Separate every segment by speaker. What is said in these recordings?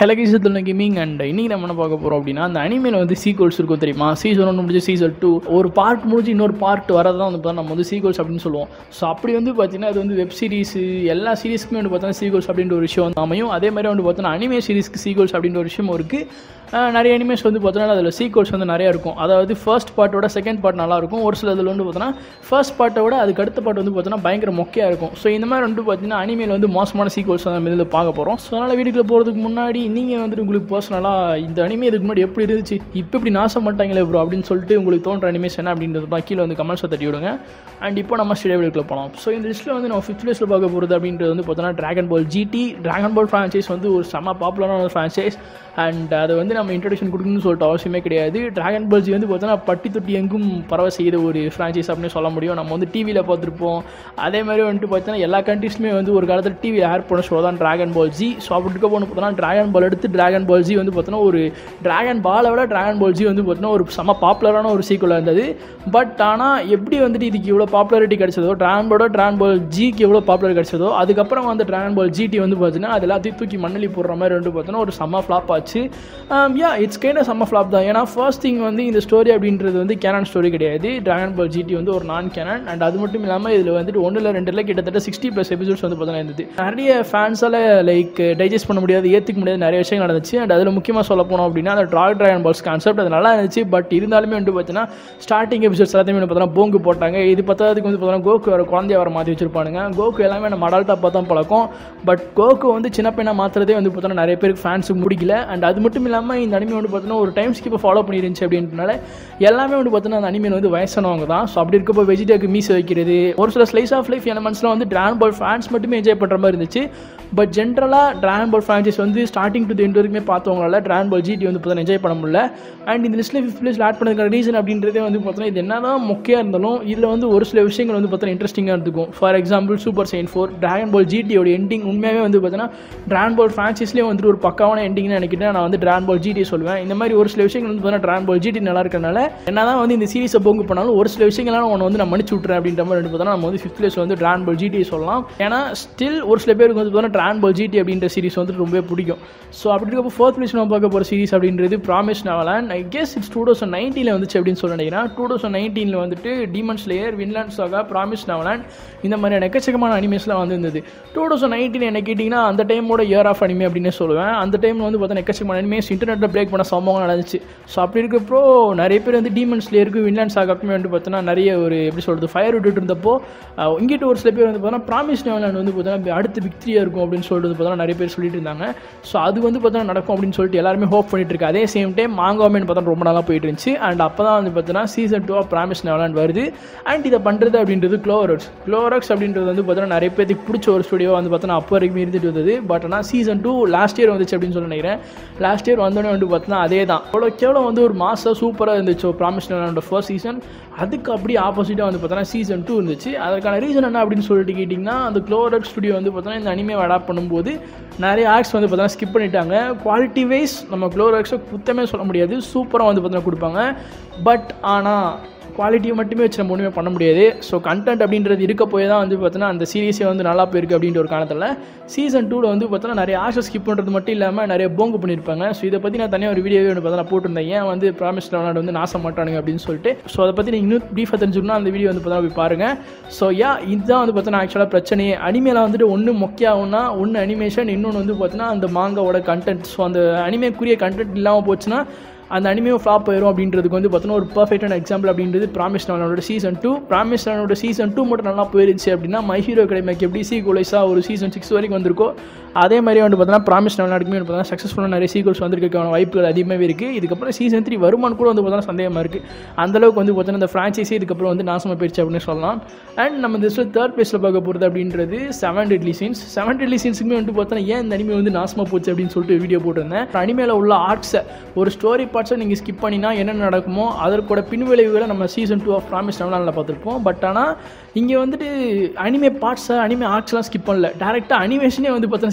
Speaker 1: ஹெலகிசத்தில் gaming and இன்னைக்கு நம்ம என்ன பார்க்க போகிறோம் அப்படின்னா அந்த அனிமேல வந்து சீக்வல்ஸ் இருக்கும் தெரியுமா சீசன் ஒன்று முடிஞ்சு சீசன் டூ ஒரு பார்ட் முடிஞ்சு இன்னொரு பார்ட் வரதான் வந்து பார்த்தா நம்ம வந்து சீக்வல்ஸ் அப்படின்னு சொல்லுவோம் ஸோ அப்படி வந்து பார்த்தீங்கன்னா அது வந்து வெப் சீரிஸ் எல்லா சீரிஸ்க்குமே வந்து பார்த்தா சீக்வல்ஸ் அப்படின்ற ஒரு விஷயம் வந்து அமையும் அதே மாதிரி வந்து பார்த்தோன்னா அனிமே சீரிஸ்க்கு சீக்வல்ஸ் அப்படின்ற ஒரு விஷயம் இருக்குது நிறைய அனிமேஸ் வந்து பார்த்தோன்னா அதில் சீக்வல்ஸ் வந்து நிறையா இருக்கும் அதாவது ஃபர்ஸ்ட் பார்ட்டோட செகண்ட் பார்ட் நல்லா இருக்கும் ஒரு சில இதில் வந்து பார்த்தோன்னா ஃபர்ஸ்ட் பார்ட்டை விட அதுக்கு அடுத்த பார்ட் வந்து பார்த்தோன்னா பயங்கர மொக்கையாக இருக்கும் ஸோ இந்த மாதிரி வந்து பார்த்தீங்கன்னா அனிமேல வந்து மோசமான சீக்வல்ஸ் நம்ம இதில் பார்க்க போகிறோம் ஸோ அதனால் வீட்டுக்குள்ள போகிறதுக்கு முன்னாடி நீங்கள் வந்துட்டு உங்களுக்கு பர்சனலாக இந்த அனிமே இதுக்கு முன்னாடி எப்படி இருந்துச்சு இப்போ இப்படி நாசம் பண்ணிட்டாங்களே ப்ரோ அப்படின்னு சொல்லிட்டு உங்களுக்கு தோன்ற அனிமேஸ் என்ன அப்படின்றது கீழே வந்து கமெண்ட்ஸை தட்டி விடுங்க அண்ட் இப்போ நம்ம ஸ்டேடியம் வீட்டுக்குள்ள போகலாம் ஸோ இந்த லிஸ்ட்டில் வந்து நம்ம ஃபிஃப்த் லிஸ்ட்டில் பார்க்க போகிறது அப்படின்றது வந்து பார்த்தோன்னா Dragon Ball GT Dragon Ball franchise வந்து ஒரு செம்ம பாப்புலரான ஒரு ஃப்ரான்ச்சைஸ் அண்ட் அதை வந்து நம்ம இன்ட்ரடக்ஷன் கொடுக்கணும்னு சொல்லிட்டு அவசியமே கிடையாது ட்ராகன் பால் ஜி வந்து பார்த்தோன்னா பட்டி தொட்டி எங்கும் பரவ செய்த ஒரு ஃப்ரான்ச்சைஸ் அப்படின்னு சொல்ல முடியும் நம்ம வந்து டிவியில் பார்த்துருப்போம் அதே மாதிரி வந்துட்டு பார்த்தீங்கன்னா எல்லா கண்ட்ரீஸ்மே வந்து ஒரு காலத்தில் டிவியில் ஏர் பண்ண ஷோ தான் ட்ராகன் பால் ஜி ஸோ அப்படி இருக்க போன பார்த்தோன்னா ட்ராகன் பால் எடுத்து ட்ராகன் பால் ஜி வந்து பார்த்தோன்னா ஒரு ட்ராகன் பாலை விட ட்ராகன் பால் ஜி வந்து பார்த்தோன்னா ஒரு செம்ம பாப்புலரான ஒரு சீக்குவலாக இருந்தது பட் ஆனால் எப்படி வந்துட்டு இதுக்கு இவ்வளோ பாப்புலாரிட்டி கிடைச்சதோ ட்ராகன் பாலோட ட்ராகன் பால் ஜிக்கு எவ்வளோ பாப்புலர் கிடைச்சதோ அதுக்கப்புறம் வந்து ட்ராகன் பால் ஜிடி வந்து பார்த்தீங்கன்னா அது எல்லாத்தையும் தூக்கி மண்ணலி போடுற மாதிரி வந்து பார்த்தோன்னா ஒரு செம்ம ஃப்ளாப் ஆச்சு யா இட்ஸ் கைண்ட் செம்ம ஃப்ளாப் தான் ஏன்னா ஃபர்ஸ்ட் திங் வந்து இந்த ஸ்டோரி அப்படின்றது வந்து கேனான் ஸ்டோரி கிடையாது ட்ராகன் பால் ஜிடி வந்து ஒரு நான் கேனான் அண்ட் அது மட்டும் இல்லாமல் இதில் வந்துட்டு ஒன்றில் ரெண்டில் கிட்டத்தட்ட சிக்ஸ்டி ப்ளஸ் எபிசோட்ஸ் வந்து பார்த்தீங்கன்னா இருந்தது நிறைய ஃபேன்ஸால் லைக் டைஜஸ்ட் பண்ண முடியாது ஏற்றுக்க முடியாது நிறைய விஷயங்கள் நடந்துச்சு அண்ட் அதில் முக்கியமாக சொல்ல போனோம் அப்படின்னா அந்த ட்ராக் ட்ராகன் பால்ஸ் கான்செப்ட் அது நல்லா இருந்துச்சு பட் இருந்தாலுமே வந்து பார்த்தீங்கன்னா ஸ்டார்டிங் எபிசோட்ஸ் எல்லாத்தையுமே வந்து பார்த்தீங்கன்னா போங்கு போட்டாங்க இது பத்தாவதுக்கு வந்து பார்த்தீங்கன்னா கோக்கு வர குழந்தைய வர மாற்றி வச்சிருப்பானுங்க கோக்கு எல்லாமே நம்ம அடல்ட்டாக பார்த்தா பழக்கம் பட் கோக்கு வந்து சின்ன பையனை மாற்றுறதே வந்து பார்த்தோன்னா நிறைய பேருக்கு ஃபேன்ஸுக்கு முடிக்கல அண்ட் அது மட்டும் இல்லாமல் இந்த அனிமே வந்து பார்த்தீங்கன்னா ஒரு டைம் ஸ்கிப்பை ஃபாலோ பண்ணிருந்துச்சு அப்படின்றனால எல்லாமே வந்து பார்த்தீங்கன்னா அந்த அனிமே வந்து வயசானவங்க தான் ஸோ அப்படி இருக்கப்போ வெஜிடேக்கு மீஸ் வைக்கிறது ஒரு சில ஸ்லைஸ் ஆஃப் லைஃப் எலமெண்ட்ஸ்லாம் வந்து ட்ராகன் பால் ஃபேன்ஸ் மட்டுமே என்ஜாய் பண்ணுற மாதிரி இருந்துச்சு பட் ஜென்ரலாக ட்ராகன் பால் ஃப்ரான்ச்சைஸ் வந்து ஸ்டார்டிங் டு எண்ட் வரைக்குமே பார்த்தவங்களால ட்ராகன் பால் ஜிடி வந்து பார்த்தா என்ஜாய் பண்ண முடியல அண்ட் இந்த லிஸ்ட்டில் ஃபிஃப்த் பிளேஸ் ஆட் பண்ணதுக்கான ரீசன் அப்படின்றதே வந்து பார்த்தோன்னா இது என்ன தான் மொக்கையாக இருந்தாலும் இதில் வந்து ஒரு சில விஷயங்கள் வந்து பார்த்தோன்னா இன்ட்ரெஸ்டிங்காக இருந்துக்கும் for example super Saiyan four Dragon Ball ஜிடியோட எண்டிங் உண்மையாகவே வந்து பார்த்தோன்னா ட்ராகன் பால் ஃப்ரான்ச்சைஸ்லேயே வந்துட்டு ஒரு பக்காவான எண்டிங்னு நினைக்கிட்டு நான் வந்து ட்ராகன் பால் ஜிடி சொல்லுவேன் இந்த மாதிரி ஒரு சில விஷயங்கள் வந்து பார்த்தீங்கன்னா ட்ராகன் பால் ஜிடி நல்லா இருக்கனால என்ன தான் வந்து இந்த சீரிஸை போங்கு பண்ணாலும் ஒரு சில விஷயங்கள்லாம் ஒன்று வந்து நான் மன்னிச்சு விட்றேன் அப்படின்ற மாதிரி வந்து பார்த்தோன்னா நம்ம வந்து ஃபிஃப்த் பிளேஸ் வந்து ட்ராகன் பால் ஜிடி சொல்லலாம் ஏன்னா ஸ்டில் ஒரு சில பேருக்கு வந்து பார்த்தோன்னா ட்ராகன் பால் ஜிடி அப்படின்ற சீரிஸ் வந்து ரொம்ப பிடிக்கும் ஸோ அப்படி இருக்கப்போ ஃபோர்த் பிளேஸ் நம்ம பார்க்க போகிற சீரிஸ் அப்படின்றது promise Neverland I guess it's two thousand நைன்டீனில் வந்துச்சு அப்படின்னு சொல்லி நினைக்கிறேன் டூ தௌசண்ட் நைன்டீனில் வந்துட்டு demon slayer Vinland saga promise Neverland இந்த மாதிரியான எக்கச்சக்கமான அனிமேஸ்லாம் வந்து இருந்தது டூ தௌசண்ட் நைன்டீன் என்ன கேட்டிங்கன்னா அந்த டைமோட இயர் ஆஃப் அனிமே அப்படின்னு சொல்லுவேன் அந்த டைமில் வந்து பார்த்தீங்கன்னா எக்கச்சக்கமான அனிமேஸ் இன்டர்நெட்டில் பிரேக் பண்ண சம்பவம் நடந்துச்சு ஸோ அப்படி இருக்கப்போ நிறைய பேர் வந்து டீமன்ஸ் லேயருக்கு வின்லாண்ட் சாகாக்குமே வந்து பார்த்தீங்கன்னா நிறைய ஒரு எப்படி சொல்கிறது ஃபயர் விட்டுட்டு இருந்தப்போ அஹ், இங்கிட்டு ஒரு சில பேர் வந்து பார்த்தீங்கன்னா ப்ராமிஸ் நவலாண்ட் வந்து பார்த்தீங்கன்னா அடுத்து விக்ட்ரியாக இருக்கும் அப்படின்னு சொல்லிட்டு வந்து பார்த்தீங்கன்னா நிறைய பேர் சொல்லிட்டு இருந்தாங்க ஸோ அது வந்து பார்த்தீங்கன்னா நடக்கும் அப்படின்னு சொல்லிட்டு எல்லாருமே ஹோப் பண்ணிட்டு இருக்கு அதே சேம் டைம் மாங்காமேன் பார்த்தா ரொம்ப நாளாக போயிட்டு இருந்துச்சு அண்ட் அப்போ தான் வந்து பார்த்தீங்கன்னா season two of promise Neverland வருது அண்ட் இதை பண்ணுறது அப்படின்றது க்ளோரக்ஸ் க்ளோரக்ஸ் அப்படின்றது வந்து பார்த்தீங்கன்னா நிறைய பேருக்கு பிடிச்ச ஒரு ஸ்டுடியோ வந்து பார்த்தீங்கன்னா அப்போ வரைக்கும் இருந்துட்டு வந்தது பட் ஆனால் சீசன் டூ லாஸ்ட் இயர் வந்துச்சு அப்படின்னு சொல்லி நினைக்கிறேன் லாஸ்ட் இயர் வந்தோடனே வந்து பார்த்தீங்கன்னா அதே தான் எவ்வளோ கேவலம் வந்து ஒரு மாதம் சூப்பராக இருந்துச்சு ப்ராமிஸ் நெவலாண்டோட ஃபர்ஸ்ட் சீசன் அதுக்கு அப்படியே ஆப்போசிட்டாக வந்து பார்த்தோன்னா சீசன் டூ இருந்துச்சு அதற்கான ரீசன் என்ன அப்படின்னு சொல்லிட்டு கேட்டிங்கன்னா அந்த க்ளோரக் ஸ்டுடியோ வந்து பார்த்தோன்னா இந்த அனிமே அடாப்ட் பண்ணும்போது நிறைய ஆக்ட்ஸ் வந்து பார்த்தோன்னா ஸ்கிப் பண்ணிட்டாங்க குவாலிட்டி வைஸ் நம்ம க்ளோரக்ஸை குத்தமே சொல்ல முடியாது சூப்பராக வந்து பார்த்தோன்னா கொடுப்பாங்க பட் ஆனால் குவாலிட்டியை மட்டுமே வச்சு நம்ம ஒன்றுமே பண்ண முடியாது ஸோ கண்டென்ட் அப்படின்றது இருக்க போய் தான் வந்து பார்த்தோன்னா அந்த சீரிஸே வந்து நல்லா போயிருக்கு அப்படின்ற ஒரு காலத்தில் சீசன் டூவில் வந்து பார்த்தோன்னா நிறைய ஆஷை ஸ்கிப் பண்ணுறது மட்டும் இல்லாமல் நிறைய போங்கு பண்ணியிருப்பாங்க ஸோ இதை பற்றி நான் தனியாக ஒரு வீடியோவே வந்து பார்த்தா போட்டிருந்தேன் ஏன் வந்து ப்ராமிஸ் விளாட் வந்து நாசம் மாட்டானுங்க அப்படின்னு சொல்லிட்டு ஸோ அதை பற்றி நீங்கள் இன்னும் ப்ரீஃபாக தெரிஞ்சுக்கணும் அந்த வீடியோ வந்து பார்த்தா போய் பாருங்கள் ஸோ யா இதுதான் வந்து பார்த்தோன்னா ஆக்சுவலாக பிரச்சனையே அனிமேல வந்துட்டு ஒன்று மொக்கையாகும்னா ஒன்று அனிமேஷன் இன்னொன்று வந்து பார்த்தீங்கன்னா அந்த மாங்காவோட கண்டென்ட் ஸோ அந்த அனிமேக்குரிய கண்டென்ட் இல்லாமல் போச்சுன்னா அந்த அனிமே ஃப்ளாப் ஆயிரும் அப்படின்றதுக்கு வந்து பார்த்தோன்னா ஒரு பர்ஃபெக்டான எக்ஸாம்பிள் அப்படின்றது ப்ராமிஸ் நவனோட சீசன் டூ ப்ராமிஸ் நவனோட சீசன் டூ மட்டும் நல்லா போயிருச்சு அப்படின்னா மை ஹீரோ அகாடமிக்கு எப்படி சீக்குவலைஸாக ஒரு சீசன் சிக்ஸ் வரைக்கும் வந்திருக்கோ அதே மாதிரி வந்து பார்த்தோன்னா ப்ராமிஸ் நவனாடுக்குமே வந்து பார்த்தீங்கன்னா சக்ஸஸ்ஃபுல்லாக நிறைய சீக்வல்ஸ் வந்திருக்கான வாய்ப்புகள் அதிகமாகவே இருக்குது இதுக்கப்புறம் சீசன் த்ரீ வருமானு கூட வந்து பார்த்தோன்னா சந்தேகமாக இருக்குது அந்தளவுக்கு வந்து பார்த்தோன்னா இந்த ஃப்ரான்ச்சைஸி இதுக்கப்புறம் வந்து நாசமாக போயிடுச்சு அப்படின்னு சொல்லலாம் அண்ட் நம்ம இந்த தேர்ட் பிளேஸில் பார்க்க போகிறது அப்படின்றது seven deadly sins seven deadly சீன்ஸுக்குமே வந்து பார்த்தோன்னா ஏன் இந்த அனிமே வந்து நாசமாக போச்சு அப்படின்னு சொல்லிட்டு வீடியோ போட்டிருந்தேன் அனிமேல உள்ள ஆர்ட்ஸை ஒரு ஸ்டோரி பார்ட்ஸை நீங்கள் ஸ்கிப் பண்ணினா என்ன நடக்குமோ அதற்கோட பின்விளைவுகளை நம்ம சீசன் டூ ஆஃப் ப்ராமிஸ் நவலானில் பார்த்துருப்போம் பட் ஆனால் இங்கே வந்துட்டு அனிமே பார்ட்ஸை அனிமே ஆர்ட்ஸ்லாம் ஸ்கிப் பண்ணல டேரெக்டாக அனிமேஷனே வந்து பார்த்தோன்னா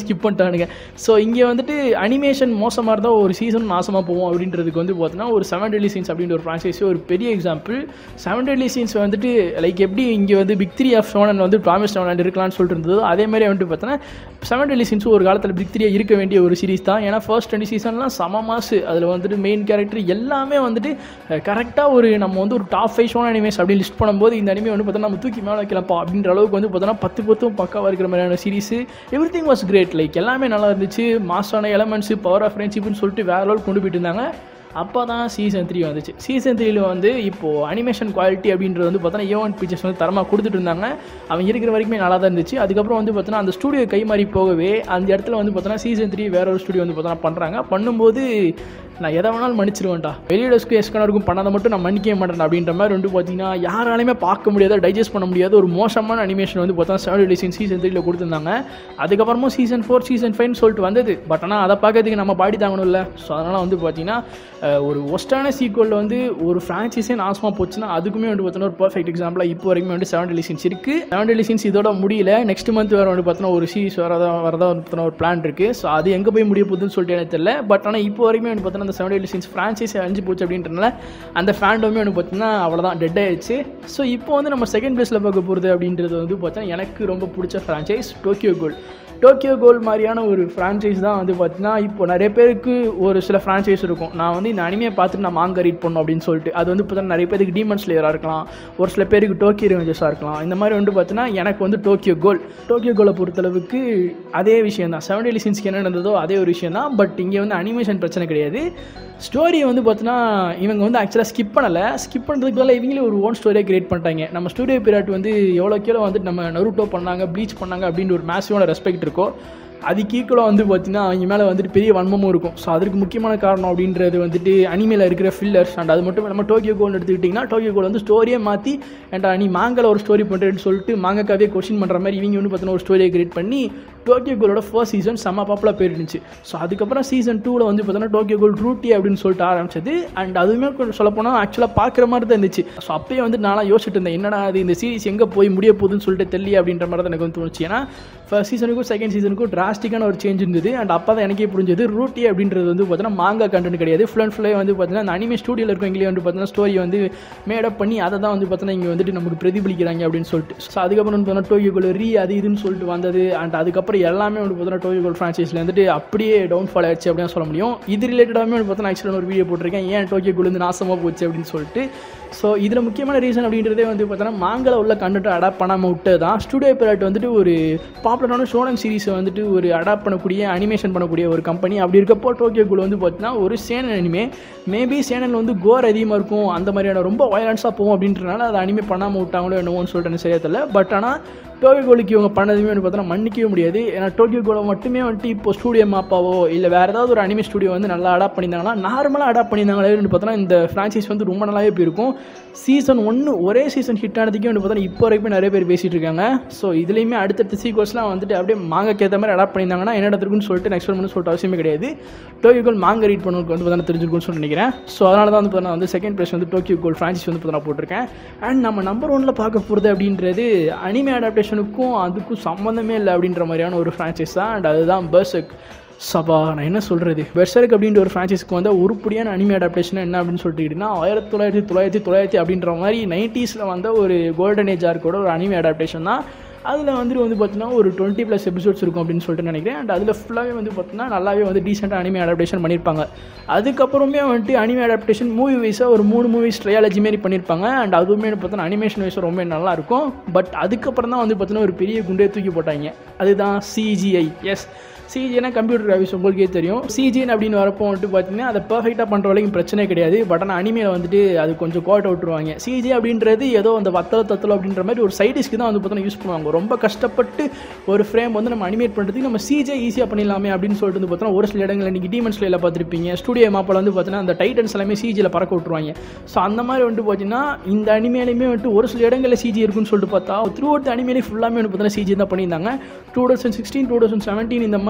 Speaker 1: ஸ்கிப் பண்ணிட்டானுங்க ஸோ இங்கே வந்துட்டு அனிமேஷன் மோசமாக இருந்தால் ஒரு சீசன் நாசமாக போவோம் அப்படின்றதுக்கு வந்து பார்த்தீங்கன்னா ஒரு செவன் டெல்லி சீன்ஸ் அப்படின்ற ஒரு ஃப்ரான்ச்சைஸி ஒரு பெரிய எக்ஸாம்பிள் செவன் டெல்லி சீன்ஸ் வந்துட்டு லைக் எப்படி இங்கே வந்து பிக் த்ரீ ஆஃப் ஷோனன் வந்து ப்ராமிஸ் ஷோனன் இருக்கலாம்னு சொல்லிட்டு இருந்ததோ அதே மாதிரி வந்துட்டு பார்த்தோன்னா செவன் டெல்லி சீன்ஸ் ஒரு காலத்தில் பிக் த்ரீயாக இருக்க வேண்டிய ஒரு சீரிஸ் தான் ஏன்னா ஃபர்ஸ்ட் ரெண்டு சீசன்லாம் சம மாசு அதில் வந்துட்டு மெயின் கேரக்டர் எல்லாமே வந்துட்டு கரெக்டாக ஒரு நம்ம வந்து ஒரு டாப் ஃபைவ் ஷோன் அனிமேஸ் அப்படி லிஸ்ட் பண்ணும்போது இந்த அனிமே வந்து பார்த்தோன்னா நம்ம தூக்கி மேலே வைக்கலாம்ப்பா அப்படின்ற அளவுக்கு வந்து பார்த்தோன்னா பத்து பத்தும் பக்காவாக இருக்கிற மாதிரியான series everything was great like எல்லாமே நல்லா இருந்துச்சு மாசான எலமெண்ட்ஸு பவர் ஆஃப் ஃப்ரெண்ட்ஷிப்னு சொல்லிட்டு வேற லெவல் கொண்டு போயிட்டு இருந்தாங்க அப்போ தான் சீசன் த்ரீ வந்துச்சு சீசன் த்ரீல வந்து இப்போது அனிமேஷன் குவாலிட்டி அப்படின்றது வந்து பார்த்தோன்னா ஏவன் பிக்சர்ஸ் வந்து தரமாக கொடுத்துட்டு இருந்தாங்க அவன் இருக்கிற வரைக்குமே நல்லா தான் இருந்துச்சு அதுக்கப்புறம் வந்து பார்த்தோன்னா அந்த ஸ்டூடியோ கை மாறி போகவே அந்த இடத்துல வந்து பார்த்தோன்னா சீசன் த்ரீ வேற ஒரு ஸ்டூடியோ வந்து பார்த்தோன்னா பண்ணுறாங்க பண்ணும்போது நான் எதை வேணாலும் மன்னிச்சிருவேன்டா வெளியிடஸ்க்கு எஸ்கனருக்கும் பண்ணதை மட்டும் நான் மன்னிக்கவே மாட்டேன் அப்படின்ற மாதிரி வந்து பார்த்தீங்கன்னா யாராலையுமே பார்க்க முடியாத டைஜஸ்ட் பண்ண முடியாத ஒரு மோசமான அனிமேஷன் வந்து பார்த்தா செவன் எடிஷன் சீசன் த்ரீல கொடுத்துருந்தாங்க அதுக்கப்புறமும் சீசன் ஃபோர் சீசன் ஃபைவ்னு சொல்லிட்டு வந்தது பட் ஆனால் அதை பார்க்கறதுக்கு நம்ம பாடி தாங்கணும்ல ஸோ அதனால் வந்து பார்த்தீங்கன்னா அஹ், ஒரு ஒஸ்டான சீக்வலில் வந்து ஒரு ஃப்ரான்ச்சைஸே நாசமாக போச்சுன்னா அதுக்குமே வந்து பார்த்தீங்கன்னா ஒரு பர்ஃபெக்ட் எக்ஸாம்பிளாக இப்போ வரைக்கும் வந்து செவன் டெலிசன்ஸ் இருக்குது செவன் டெலிசன்ஸ் இதோட முடியல நெக்ஸ்ட் மந்த் வேறு வந்து பார்த்தீங்கன்னா ஒரு சீரிஸ் வரதா வரதா வந்து பார்த்தீங்கன்னா ஒரு பிளான் இருக்குது ஸோ அது எங்கே போய் முடிய போகுதுன்னு சொல்லிட்டு எனக்கு தெரியல பட் ஆனால் இப்போ வரைக்கும் வந்து பார்த்தீங்கன்னா அந்த செவன் டெலிசன்ஸ் ஃப்ரான்ச்சைஸ் அழிஞ்சு போச்சு அப்படின்றனால அந்த ஃபேண்டோமே வந்து பார்த்தீங்கன்னா அவ்வளோதான் டெட் ஆயிடுச்சு ஸோ இப்போ வந்து நம்ம செகண்ட் பிளேஸில் பார்க்க போகிறது அப்படின்றது வந்து பார்த்தீங்கன்னா எனக்கு ரொம்ப பிடிச்ச ஃப்ரான்ச்சைஸ் டோக்கியோ கோல்ட் டோக்கியோ கோல் மாதிரியான ஒரு ஃப்ரான்ச்சைஸ் தான் வந்து பார்த்தீங்கன்னா இப்போ நிறைய பேருக்கு ஒரு சில ஃப்ரான்ச்சைஸ் இருக்கும் நான் வந்து இந்த அனிமையை பார்த்துட்டு நான் மாங்க ரீட் பண்ணணும் அப்படின்னு சொல்லிட்டு அது வந்து பார்த்தீங்கன்னா நிறைய பேருக்கு டீமன் ஸ்லேயராக இருக்கலாம் ஒரு சில பேருக்கு டோக்கியோ ரெவஞ்சஸாக இருக்கலாம் இந்த மாதிரி வந்து பார்த்தீங்கன்னா எனக்கு வந்து டோக்கியோ கோல் டோக்கியோ கோலை பொறுத்தளவுக்கு அதே விஷயம் தான் செவன் டெலி சீன்ஸ்க்கு என்ன நடந்ததோ அதே ஒரு விஷயம் தான் பட் இங்கே வந்து அனிமேஷன் பிரச்சனை கிடையாது ஸ்டோரியை வந்து பார்த்தீங்கன்னா இவங்க வந்து ஆக்சுவலாக ஸ்கிப் பண்ணலை ஸ்கிப் பண்ணுறதுக்கு பதிலாக இவங்களே ஒரு ஓன் ஸ்டோரியை கிரியேட் பண்ணிட்டாங்க நம்ம ஸ்டூடியோ பீரியட் வந்து எவ்வளோ கீழே வந்து நம்ம நருட்டோ பண்ணாங்க ப்ளீச் பண்ணாங்க அப்படின்ற ஒரு மேசிவான ரெஸ்பெக்ட் இருக்கோ அதுக்கு ஈக்குவலாக வந்து பார்த்தீங்கன்னா அவங்க மேலே வந்துட்டு பெரிய வன்மமும் இருக்கும் ஸோ அதுக்கு முக்கியமான காரணம் அப்படின்றது வந்துட்டு அனிமேல இருக்கிற ஃபில்லர்ஸ் அண்ட் அது மட்டும் இல்லாமல் டோக்கியோ கோல் எடுத்துக்கிட்டிங்கன்னா டோக்கியோ கோல் வந்து ஸ்டோரியை மாற்றி அண்ட் நீ மாங்கல ஒரு ஸ்டோரி பண்ணுறேன்னு சொல்லிட்டு மாங்கக்காவே கொஸ்டின் பண்ணுற மாதிரி இவங்க வந்து பார்த்தீங்கன்னா ஒரு ஸ்டோரியை கிரியேட் பண்ணி டோக்கியோ கோலோட ஃபர்ஸ்ட் சீசன் செம்ம பாப்புலர் போயிருந்துச்சு ஸோ அதுக்கப்புறம் சீசன் டூவில் வந்து பார்த்தீங்கன்னா டோக்கியோ கோல் ரூட்டி அப்படின்னு சொல்லிட்டு ஆரம்பிச்சது அண்ட் அதுவுமே கொஞ்சம் சொல்லப்போனால் ஆக்சுவலாக பார்க்குற மாதிரி தான் இருந்துச்சு ஸோ அப்பயே வந்து நான்லாம் யோசிச்சுட்டு இருந்தேன் என்னடா அது இந்த சீரிஸ் எங்கே போய் முடிய போகுதுன்னு சொல்லிட்டு தெரியல அப்படின்ற மாதிரி தான் எனக்கு வந்து தோணுச்சு ஏன்னா ஃபர்ஸ்ட் சீசனுக்கும் செகண்ட் சீசனுக்கும் டிராஸ்டிக்கான ஒரு சேஞ்ச் இருந்தது அண்ட் அப்போ தான் எனக்கே புரிஞ்சது ரூட்டி அப்படின்றது வந்து பார்த்தீங்கன்னா மாங்கா கண்டென்ட் கிடையாது ஃபுல் அண்ட் ஃபுல்லாக வந்து பார்த்தீங்கன்னா அந்த அனிமே ஸ்டூடியோவில் இருக்கவங்களே வந்து பார்த்தீங்கன்னா ஸ்டோரி வந்து மேடப் பண்ணி அதை தான் வந்து பார்த்தீங்கன்னா இங்கே வந்துட்டு நமக்கு பிரதிபலிக்கிறாங்க அப்படின்னு சொல்லிட்டு ஸோ அதுக்கப்புறம் வந்து பார்த்தீங்கன்னா டோக்கியோ கோல் ரீ அது இதுன்னு சொல்லிட்டு வந்தது அண்ட் அதுக்கப்புறம் எல்லாமே வந்து பார்த்தீங்கன்னா டோக்கியோ கோல் ஃப்ரான்ச்சைஸில் வந்துட்டு அப்படியே டவுன் ஃபால் ஆயிடுச்சு அப்படின்னு சொல்ல முடியும் இது ரிலேட்டடாகவே வந்து பார்த்தீங்கன்னா ஆக்சுவலாக ஒரு வீடியோ போட்டிருக்கேன் ஏன் டோக்கியோ கோல் வந்து நாசமாக போச்சு அப்படின்னு சொல்லிட்டு ஸோ இதில் முக்கியமான ரீசன் அப்படின்றதே வந்து பார்த்தீங்கன்னா மாங்கல உள்ள கண்டென்ட் அடாப்ட் பண்ணாமல் விட்டு தான் ஸ்டூடியோ பீரியட் வந்துட்டு ஒரு பாப்புலரான ஷோனன் சீரிஸை வந்துட்டு ஒரு அடாப்ட் பண்ணக்கூடிய அனிமேஷன் பண்ணக்கூடிய ஒரு கம்பெனி அப்படி இருக்கப்போ டோக்கியோ குழு வந்து பார்த்தீங்கன்னா ஒரு சேனல் அனிமே மேபி சேனல் வந்து கோர் அதிகமாக இருக்கும் அந்த மாதிரியான ரொம்ப வயலன்ஸாக போகும் அப்படின்றனால அதை அனிமே பண்ணாமல் விட்டாங்களோ என்னவோன்னு சொல்லிட்டு எனக்கு சரியா தெரியல பட் ஆனால் டோக்கியோ கோலுக்கு இவங்க பண்ணதுமே வந்து பார்த்தோன்னா மன்னிக்கவே முடியாது ஏன்னா டோக்கியோ கோலை மட்டுமே வந்துட்டு இப்போ ஸ்டூடியோ மாப்பாவோ இல்லை வேறு ஏதாவது ஒரு அனிமே ஸ்டூடியோ வந்து நல்லா அடாப்ட் பண்ணியிருந்தாங்கன்னா நார்மலாக அடாப்ட் பண்ணியிருந்தாங்களே வந்து பார்த்தோன்னா இந்த ஃப்ரான்ச்சைஸ் வந்து ரொம்ப நல்லாவே போயிருக்கும் சீசன் ஒன்று ஒரே சீசன் ஹிட் ஆனதுக்கே வந்து பார்த்தோன்னா இப்போ வரைக்கும் நிறைய பேர் பேசிகிட்டு இருக்காங்க ஸோ இதுலேயுமே அடுத்தடுத்த சீக்வல்ஸ்லாம் வந்துட்டு அப்படியே மாங்கக்கு ஏற்ற மாதிரி அடாப்ட் பண்ணியிருந்தாங்கன்னா என்ன இடத்துக்குன்னு சொல்லிட்டு நெக்ஸ்ட் பண்ணு சொல்லிட்டு அவசியமே கிடையாது டோக்கியோ கோல் மாங்க ரீட் பண்ணுறதுக்கு வந்து பார்த்தா தெரிஞ்சிருக்கும்னு சொல்லி நினைக்கிறேன் ஸோ அதனால தான் வந்து பார்த்தா வந்து செகண்ட் பிளேஸ் வந்து டோக்கியோ கோல் ஃப்ரான்ச்சைஸ் வந்து பார்த்தா போட்டிருக்கேன் அண்ட் நம்ம நம்பர் ஒன்ல பார்க்க போகிறது அப்படின்றது அனிமே அடாப்டேஷனுக்கும் அதுக்கும் சம்மந்தமே இல்லை அப்படின்ற மாதிரியான ஒரு ஃப்ரான்ச்சைஸ் தான் அண்ட் அதுதான் பர்சக் சபா நான் என்ன சொல்கிறது பெர்சருக்கு அப்படின்ற ஒரு ஃப்ரான்ச்சைஸ்க்கு வந்து உருப்படியான அனிமே அடாப்டேஷன் என்ன அப்படின்னு சொல்லிட்டுக்கிட்டிங்கன்னா ஆயிரத்தி தொள்ளாயிரத்தி தொள்ளாயிரத்தி தொள்ளாயிரத்தி அப்படின்ற மாதிரி நைன்ட்டீஸில் வந்த ஒரு கோல்டன் ஏஜ் ஆர்க்கோட ஒரு அனிமே அடாப்டேஷன் தான் அதில் வந்துட்டு வந்து பார்த்தீங்கன்னா ஒரு டுவெண்ட்டி ப்ளஸ் எபிசோட்ஸ் இருக்கும் அப்படின்னு சொல்லிட்டு நினைக்கிறேன் அண்ட் அதில் ஃபுல்லாகவே வந்து பார்த்தீங்கன்னா நல்லாவே வந்து டீசெண்டாக அனிமே அடாப்டேஷன் பண்ணியிருப்பாங்க அதுக்கப்புறமே வந்துட்டு அனிமே அடாப்டேஷன் மூவி வைஸாக ஒரு மூணு மூவிஸ் ட்ரையாலஜி மாரி பண்ணியிருப்பாங்க அண்ட் அதுவுமே பார்த்தீங்கன்னா அனிமேஷன் வைஸாக ரொம்ப நல்லா இருக்கும் பட் அதுக்கப்புறம் தான் வந்து பார்த்தீங்கன்னா ஒரு பெரிய குண்டே தூக்கி போட்டாங்க அதுதான் சிஜிஐ எஸ் சிஜினா கம்ப்யூட்டர் கிராஃபிக்ஸ் உங்களுக்கே தெரியும் சிஜின் அப்படின்னு வரப்போ வந்துட்டு பார்த்தீங்கன்னா அதை பர்ஃபெக்டாக பண்ணுற வரைக்கும் பிரச்சனை கிடையாது பட் ஆனால் அனிமையில் வந்துட்டு அது கொஞ்சம் கோட்டை விட்டுருவாங்க சிஜி அப்படின்றது ஏதோ அந்த வத்தல தத்தல அப்படின்ற மாதிரி ஒரு சைடிஸ்க்கு தான் வந்து பார்த்தீங்கன்னா யூஸ் பண்ணுவாங்க ரொம்ப கஷ்டப்பட்டு ஒரு ஃப்ரேம் வந்து நம்ம அனிமேட் பண்ணுறதுக்கு நம்ம சிஜே ஈஸியாக பண்ணிடலாமே அப்படின்னு சொல்லிட்டு வந்து பார்த்தீங்கன்னா ஒரு சில இடங்களில் நீங்கள் டீமன்ஸ்ல எல்லாம் பார்த்துருப்பீங்க ஸ்டூடியோ மாப்பில் வந்து பார்த்தீங்கன்னா அந்த டைட்டன்ஸ் எல்லாமே சிஜியில் பறக்க விட்டுருவாங்க ஸோ அந்த மாதிரி வந்துட்டு பார்த்தீங்கன்னா இந்த அனிமேலையுமே வந்துட்டு ஒரு சில இடங்களில் சிஜி இருக்குன்னு சொல்லிட்டு பார்த்தா த்ரூ அவுட் அனிமேலே ஃபுல்லாமே வந்து பார்த்தீங்கன்னா சிஜி தான் பண்ணியிருந்தாங்க two thousand sixteen two thousand seventeen இந்த மாதிரி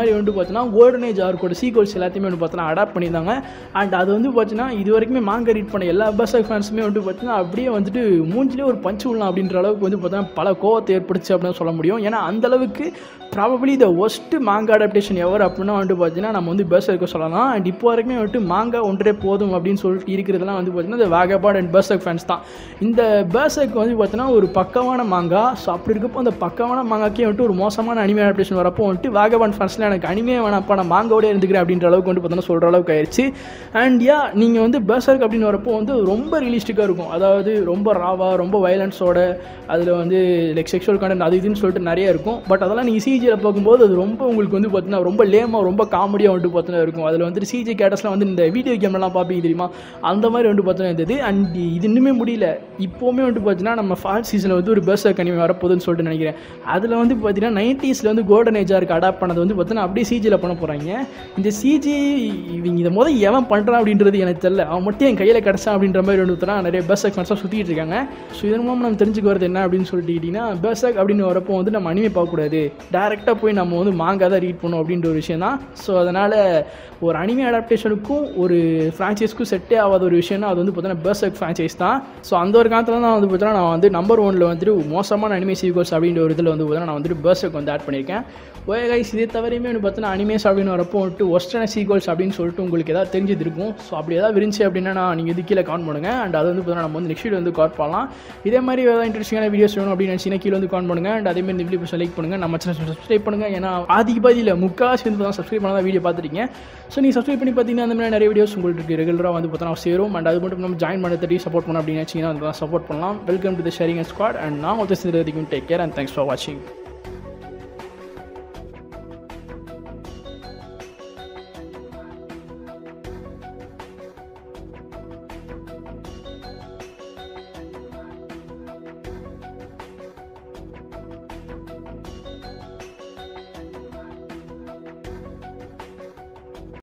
Speaker 1: மாதிரி வந்து பார்த்தீங்கன்னா கோல்டன் ஏஜ் ஆர்க்கோட சீக்வல்ஸ் எல்லாத்தையுமே வந்து பார்த்தீங்கன்னா அடாப்ட் பண்ணியிருந்தாங்க அண்ட் அது வந்து பார்த்தீங்கன்னா இது வரைக்குமே மாங்க ரீட் பண்ண எல்லா பெர்சக் ஃபேன்ஸுமே வந்து பார்த்தீங்கன்னா அப்படியே வந்துட்டு மூஞ்சிலே ஒரு பஞ்சு விடலாம் அப்படின்ற அளவுக்கு வந்து பார்த்தீங்கன்னா பல கோவத்தை ஏற்படுச்சு அப்படின்னு சொல்ல முடியும் ஏன்னா அந்த அளவுக்கு probably the worst manga adaptation ever அப்படின்னா வந்துட்டு பார்த்தீங்கன்னா நம்ம வந்து பெர்சர்க்கு சொல்லலாம் அண்ட் இப்போ வரைக்குமே வந்துட்டு மாங்கா ஒன்றே போதும் அப்படின்னு சொல்லிட்டு இருக்கிறதுலாம் வந்து பார்த்தீங்கன்னா இந்த வேகபாட் அண்ட் பெர்சக் ஃபேன்ஸ் தான் இந்த பெர்சக் வந்து பார்த்தீங்கன்னா ஒரு பக்கமான மாங்கா ஸோ அப்படி இருக்கப்போ அந்த பக்கமான மாங்காக்கே வந்துட்டு ஒரு மோசமான அனிமே அடாப்டேஷன் வரப்போ வந்துட்டு வேகபாண்ட் ஃபேன்ஸில் எனக்கு அனிமே வேணாப்பா நான் மாங்காவோடய இருந்துக்கிறேன் அப்படின்ற அளவுக்கு வந்து பார்த்தீங்கன்னா சொல்கிற அளவுக்கு ஆயிடுச்சு அண்ட் யா நீங்கள் வந்து பெர்சர்க் அப்படின்னு வரப்போ வந்து ரொம்ப ரியலிஸ்டிக்காக இருக்கும் அதாவது ரொம்ப ராவா ரொம்ப வயலன்ஸோட அதில் வந்து லைக் செக்ஷுவல் கண்டென்ட் அது இதுன்னு சொல்லிட்டு நிறைய இருக்கும் பட் அதெல்லாம் நீங்கள் சிஜியில் பார்க்கும்போது அது ரொம்ப உங்களுக்கு வந்து பார்த்தீங்கன்னா ரொம்ப லேமாக ரொம்ப காமெடியாக வந்துட்டு பார்த்தீங்கன்னா இருக்கும் அதில் வந்துட்டு சிஜி கேட்டஸ்லாம் வந்து இந்த வீடியோ கேம்லாம் பார்ப்பீங்க தெரியுமா அந்த மாதிரி வந்துட்டு பார்த்தீங்கன்னா இருந்தது அண்ட் இது இன்னுமே முடியல இப்போவுமே வந்துட்டு பார்த்தீங்கன்னா நம்ம ஃபால் சீசனில் வந்து ஒரு பெர்ஸ் கனிமே வரப்போகுதுன்னு சொல்லிட்டு நினைக்கிறேன் அதில் வந்து பார்த்தீங்கன்னா நைன்ட்டீஸில் வந்து கோல்டன் ஏஜாக இருக்க அடாப்ட் பண்ணது வந்து பார்த்தீங்கன்னா அப்படியே சிஜியில் பண்ண போகிறாங்க இந்த சிஜி இவங்க இதை முதல் எவன் பண்ணுறான் அப்படின்றது எனக்கு தெரியல அவன் மட்டும் என் கையில் கிடச்சான் அப்படின்ற மாதிரி வந்து பார்த்தீங்கன்னா நிறைய பெர்ஸ் ஃபேன்ஸாக சுற்றிட்டு இருக்காங்க ஸோ இதன் மூலம் நம்ம தெரிஞ்சுக்க வரது என்ன அப்படின்னு சொல்லிட்டு கேட்டிங்கன்னா பெர்சக் அப்படின்னு வரப்போ வந்து நம்ம அனிமே பார்க்கக்கூடாது டேரெக்டாக போய் நம்ம வந்து மாங்கா தான் ரீட் பண்ணணும் அப்படின்ற ஒரு விஷயம் தான் ஸோ அதனால் ஒரு அனிமே அடாப்டேஷனுக்கும் ஒரு ஃப்ரான்ச்சைஸ்க்கும் செட்டே ஆகாத ஒரு விஷயம்னா அது வந்து பார்த்தீங்கன்னா பெர்சக் ஃப்ரான்ச்சைஸ் தான் ஸோ அந்த ஒரு காலத்தில் தான் வந்து பார்த்தீங்கன்னா நான் வந்து நம்பர் ஒனில் வந்துட்டு மோசமான அனிமே சீக்வல்ஸ் அப்படின்ற ஒரு இதில் வந்து பார்த்தீங்கன்னா நான் வந்துட்டு பெர்சக் வந்து ஆட் பண்ணியிருக்கேன் ஓகே கைஸ் இதே தவிரையுமே வந்து பார்த்தீங்கன்னா அனிமேஸ் அப்படின்னு வரப்போ வந்துட்டு ஒஸ்டர்ன சீக்வல்ஸ் அப்படின்னு சொல்லிட்டு உங்களுக்கு ஏதாவது தெரிஞ்சது இருக்கும் ஸோ அப்படி ஏதாவது விரிஞ்சு அப்படின்னா நான் நீங்கள் இது கீழே கவுண்ட் பண்ணுங்கள் அண்ட் அது வந்து பார்த்தீங்கன்னா நம்ம வந்து நெக்ஸ்ட் வீடியோ வந்து கவர் பண்ணலாம் இதே மாதிரி ஏதாவது இன்ட்ரெஸ்டிங்கான வீடியோஸ் வேணும் அப்படின்னு நினச்சிங்கன்னா கீழே வந்து கவுண்ட் பண்ணுங்கள் அண்ட் அதே மாதிரி இந்த வீடியோ லைக் பண்ணுங்கள் நம்ம சேனல் சப்ஸ்கிரைப் பண்ணுங்கள் ஏன்னா ஆதிக்கு பாதியில் முக்காசி வந்து பார்த்தா சப்ஸ்கிரைப் பண்ணால் வீடியோ பார்த்துருக்கீங்க ஸோ நீங்கள் சப்ஸ்கிரைப் பண்ணி பார்த்தீங்கன்னா அந்த மாதிரி நிறைய வீடியோஸ் உங்களுக்கு ரெகுலராக வந்து பார்த்தா சேரும் அண்ட் அது மட்டும் நம்ம ஜாயின் பண்ண தட்டி சப்போர்ட் பண்ணோம் அப்படின்னு நினச்சிங்கன்னா சப்போர்ட் பண்ணலாம் welcome to the sharing squad and நான் ஒருத்தர் சேர்ந்து take care and thanks for வாட்சிங்